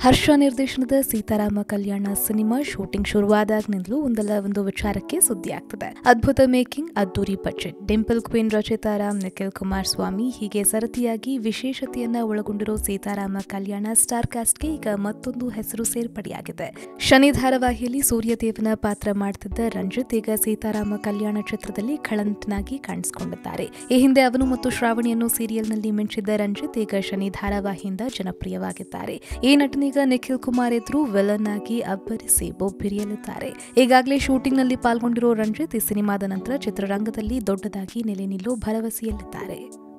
ಹರ್ಷ ನಿರ್ದೇಶನದ Seetharama Kalyana cinema shooting ಶುರುವಾದಾಗಿನಿಂದಲೂ ಒಂದಲ್ಲ ಒಂದು ವಿಚಾರಕ್ಕೆ ಸುದ್ದಿ ಆಗ್ತದೆ ಅದ್ಭುತ ಮೇಕಿಂಗ್ ಅದ್ದೂರಿ budget dimple queen Rachita Ram Nikhil Kumaraswamy ಹೀಗೆ ಸರತಿಯಾಗಿ ವಿಶೇಷತೆಯನ್ನ ಒಳಗೊಂಡಿರೋ ಸೀತಾರಾಮ ಕಲ್ಯಾಣ ಸ್ಟಾರ್ ಕಾಸ್ಟ್ಗೆ ಈಗ ಮತ್ತೊಂದು ಹೆಸರು ಸೇರ್ಪಡೆಯಾಗಿದೆ ಶನಿ ಧಾರಾವಾಹಿಯಲ್ಲಿ ಸೂರ್ಯದೇವನ ಪಾತ್ರ ಮಾಡ್ತಿದ್ದ ರಂಜಿತ್ ಈಗ ಸೀತಾರಾಮ ಕಲ್ಯಾಣ ಚಿತ್ರದಲ್ಲಿ ಖಳಂಟನಾಗಿ ಕಾಣಿಸಿಕೊಂಡಿದ್ದಾರೆ ಈ ಹಿಂದೆ ಅವನು ಮತ್ತು ಶ್ರಾವಣಿಯನ್ನು ಸೀರಿಯಲ್ನಲ್ಲಿ ಮಿಂಚಿದ್ದ ರಂಜಿತ್ ಈಗ ಶನಿ ಧಾರಾವಾಹಿಯಿಂದ ಜನಪ್ರಿಯವಾಗಿದ್ದಾರೆ ಈ ನಟನೀಗ ನಿಖಿಲ್ ಕುಮಾರ್ ಎದುರು ವಿಲನ್ ಆಗಿ ಅಬ್ಬರಿಸಿ ಬೊಬ್ಬಿರಿಯಲಿದ್ದಾರೆ ಈಗಾಗಲೇ ಶೂಟಿಂಗ್ನಲ್ಲಿ ಪಾಲ್ಗೊಂಡಿರೋ ರಂಜಿತ್ ಈ ಸಿನಿಮಾದ ನಂತರ ಚಿತ್ರರಂಗದಲ್ಲಿ ದೊಡ್ಡದಾಗಿ ನೆಲೆ ನಿಲ್ಲೋ ಭರವಸೆಯಲ್ಲಿದ್ದಾರೆ